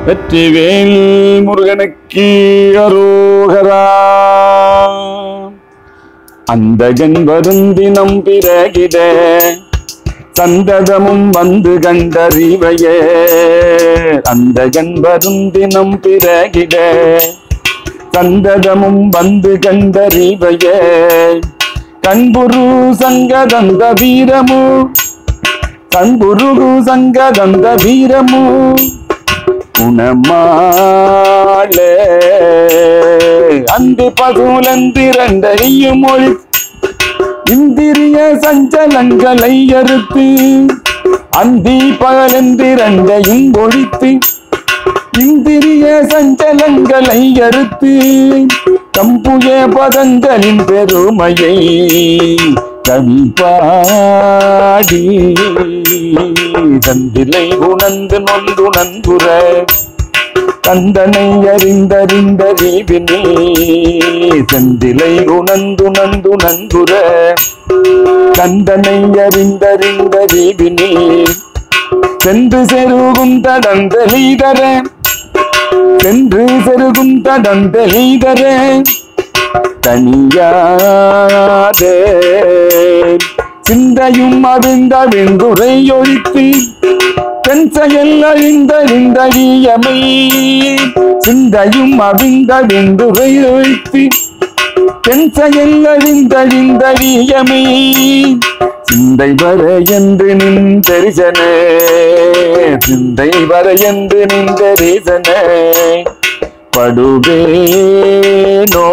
வெற்றிவேல் முருகனுக்கு அரோகரா அந்தகன் வருந்தினம் பிறகிட சந்ததமும் வந்து கண்டறிவையே அந்தகன் வருந்தினம் பிறகிட சந்ததமும் வந்து கண்டறிவையே கண்புரு சங்கதந்த வீரமு கண்புரு சங்கதந்த வீரமு குணமாளே அன்பு பகுலந்திரண்டையும் ஒளி இந்திரிய சஞ்சலங்களை அறுத்து அந்தி பகலெந்திரண்டையும் ஒழித்து இந்திரிய சஞ்சலங்களை அறுத்து கம்புய பதங்களின் பெருமையை கவி பாடி தந்திலை உணர்ந்து நொந்து நன்புற கந்தனை அறிந்தறிந்த ரீவினே செந்திலை உணர்ந்து நந்து நன்புற கந்தனை அறிந்தறிந்த ரீவினே சென்று செருகும் தடந்தலீதர சென்று செருகும் தடந்தலீதர தனியாதே சிந்தையும் அவிழ்ந்த விந்துரை ஒழித்து பெண் செயல் அழிந்தழிந்தழியமை சிந்தையும் அவிழ்ந்த விந்துரை ஒழித்து பெண் செயல் அழிந்தழிந்தழியமை சிந்தை வர என்று நின் தரிசனே சிந்தை வர என்று நின் தரிசனே படுவேனோ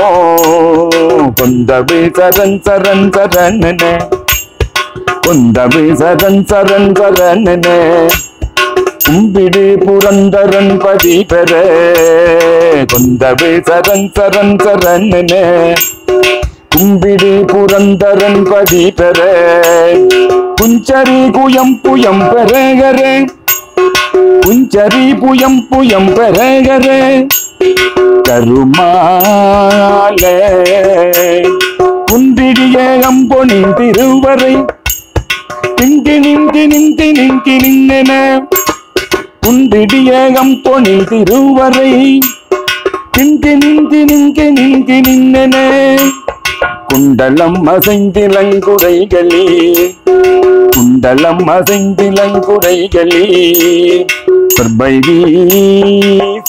கொந்தவி சரண் சரண் சரணன கொந்தவி சரண் சரண் சரணன கும்பிடு புரந்தரன் பதி பெற கொந்தவி சரண் சரண் சரணன கும்பிடு புரந்தரன் பதி பெற குஞ்சரி குயம் புயம் பெறகர குஞ்சரி புயம் புயம் பெறகர கருமாலே குந்திடிய அம்பொனின் திருவரை திங்கி நிந்தி நிந்தி நிந்தி நின்னென குந்திடிய அம்பொனின் திருவரை திங்கி நிந்தி நிந்தி நிந்தி நின்னென குண்டலம் அசைந்திலங்குடைகளே குண்டலம் அசைந்திலங்குடைகளே பிரபை வீச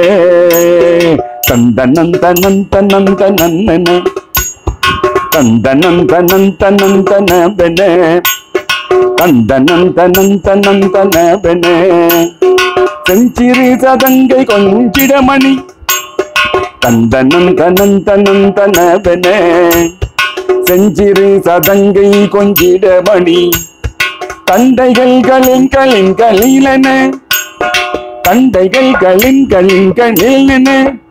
தந்தனந்த நந்த நந்த நன்னன தந்தனந்த நந்த நந்த நபன தந்தனந்த நந்த நந்த நபன செஞ்சிறு சதங்கை கொஞ்சிடமணி தந்தனந்த நந்த நந்த நபன செஞ்சிறு சதங்கை கொஞ்சிடமணி தண்டைகள் களின் களின் களிலன தண்டைகள் களின் களின் களிலன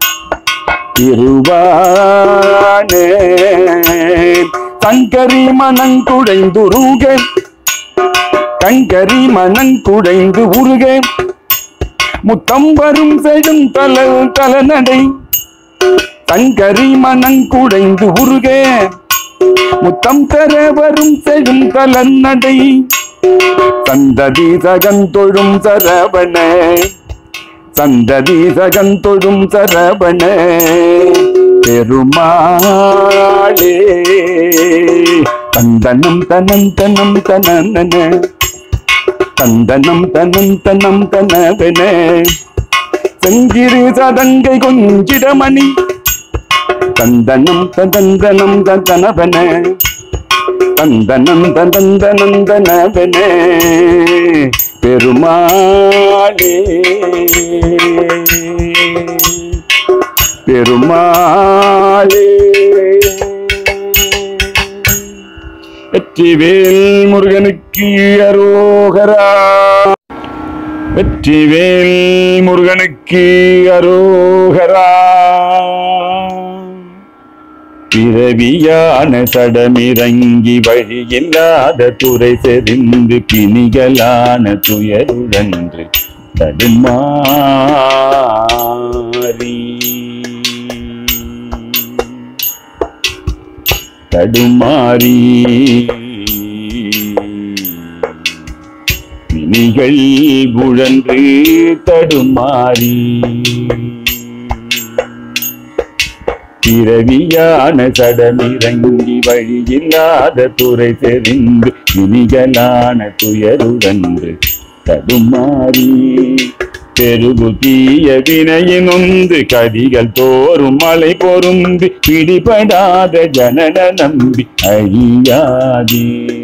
திருவானே தங்கரி மனங்குடைந்துருக கங்கரி மனங்குடைந்து உருக முத்தம் வரும் செய்யும் தல தலநடை தங்கரி மனங்குடைந்து உருக முத்தம் தர வரும் செய்யும் தலநடை சந்ததி சகந்தொழும் சரவண சந்ததி சகந்தொழும் சரவண பெருமாளே தந்தனம் தனம் தனம் தனன தந்தனம் தனம் தனம் தனவன செங்கிரு சதங்கை கொஞ்சிடமணி தந்தனம் ததந்தனம் தனவன தந்தனம் ததந்தனம் தனவன பெருமாளே பெருமாளே வெற்றிவேல் முருகனுக்கு அரோகரா வெற்றிவேல் முருகனுக்கு அரோகரா பிறவியான சடமிறங்கி வழியில்லாத துறை செறிந்து பிணிகளான துயருழன்று தடுமாறி தடுமாறி பிணிகள் புழன்று தடுமாறி பிறவியான சடமிறங்கி வழியில்லாத துறை தெரிந்து இனிகளான துயருடன்று தடுமாறி பெருகு தீய வினையினொந்து கதிகள் தோறும் மலை பொருந்து பிடிபடாத ஜனன நம்பி அழியாதே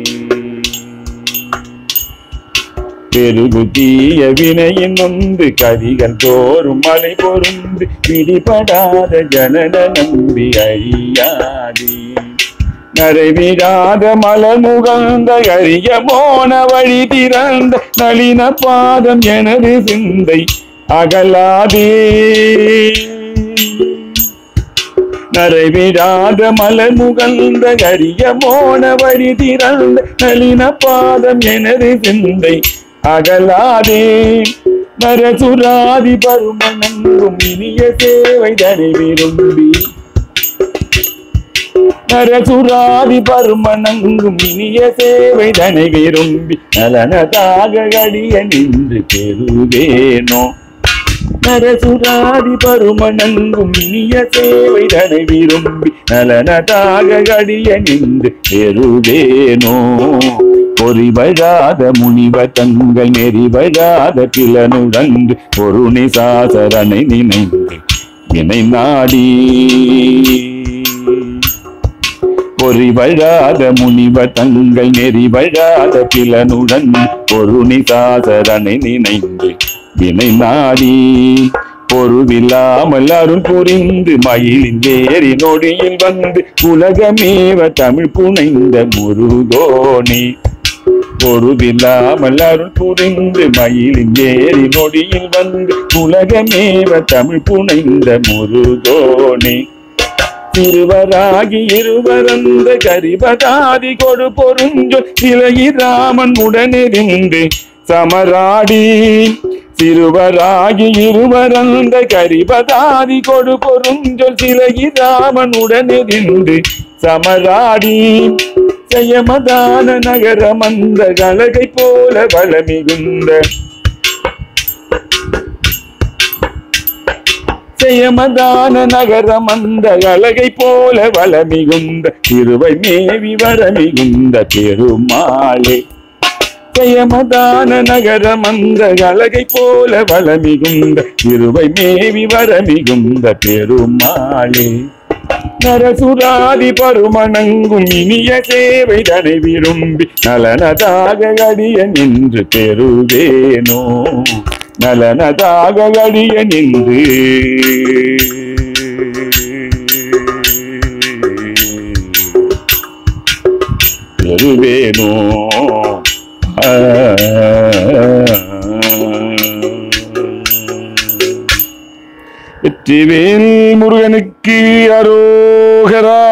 பெருகு தீய வினையின் நொந்து கதிகள் தோறும் மலை பொருந்து பிடிபடாத ஜனன நம்பி அழியாதே நரைவிடாத மலமுகந்த அரிய மோன வழி திறந்த நளின பாதம் எனது சிந்தை அகலாதே நரைவிடாத மலர் முகந்த அரிய மோன வழி திறந்த நளின பாதம் எனது சிந்தை அகலாதே நரசுராதி பருமனங்கும் இனிய சேவை தனை விரும்பி நரசுராதி பருமனங்கும் இனிய சேவை தனை விரும்பி நலனதாக கடிய நின்று பெறுவேனோ நரசுராதி பருமனங்கும் இனிய சேவை தனை விரும்பி நலனதாக கடிய நின்று பெறுவேனோ பொறிவழாத முனிவ தங்கள் நெறிவழாத கிளனுடன்று பொருணி சாசரனை நினைந்து வினை நாடி பொறிவழாத முனிவ தங்கள் நெறிவழாத கிளனுடன் பொருணி சாசரனை நினைந்து வினை நாடி பொருவில்லாமல் அருள் புரிந்து மயிலின் ஏறி நொடியில் வந்து உலகமேவ தமிழ் புனைந்த முருகோனி பொருவில்லாமல் அருள் புரிந்து மயிலின் ஏறி நொடியில் வந்து உலகமேவ தமிழ் புனைந்த முருகோனி திருவராகி இருவரந்த கரிபதாதி கொடு பொருஞ்சொல் இளையிராமன் உடனிருந்து சமராடி சிறுவராகி இருவரந்த கரிபதாதி கொடு பொருஞ்சொல் சிலையிராமன் உடனிருந்து சமராடி செய்யமதான நகரம் அந்த கலகை போல வளமிகுந்த செய்யமதான நகரம் அந்த அழகை போல வளமிகுந்த திருவை மேவி வரமிகுந்த பெருமாளே ஜெயமதான நகரம் அந்த அழகை போல வளமிகுந்த திருவை மேவி வரமிகுந்த பெருமாளே நரசுராதி பருமணங்கும் இனிய சேவை தனை விரும்பி நலனதாக அடிய நின்று பெறுவேனோ நலனதாக அடிய நின்று பெறுவேனோ ஆ. வெற்றிவேல் முருகனுக்கு அரோகரா